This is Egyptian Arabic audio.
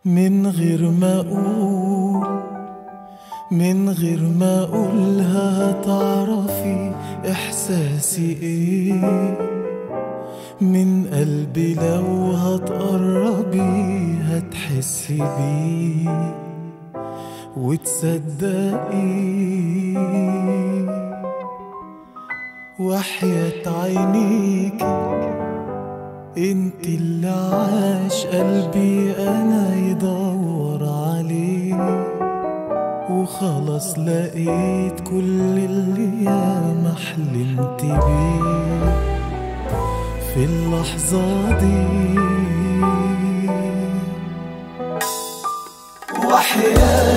من غير ما اقول من غير ما اقولها هتعرفي احساسي ايه من قلبي لو هتقربي هتحسي بيه وتصدقي وحياة عينيكي انت اللي عاش قلبي انا يدور عليه وخلاص لقيت كل اللي ياما حلمت بيه في اللحظة دي وحياة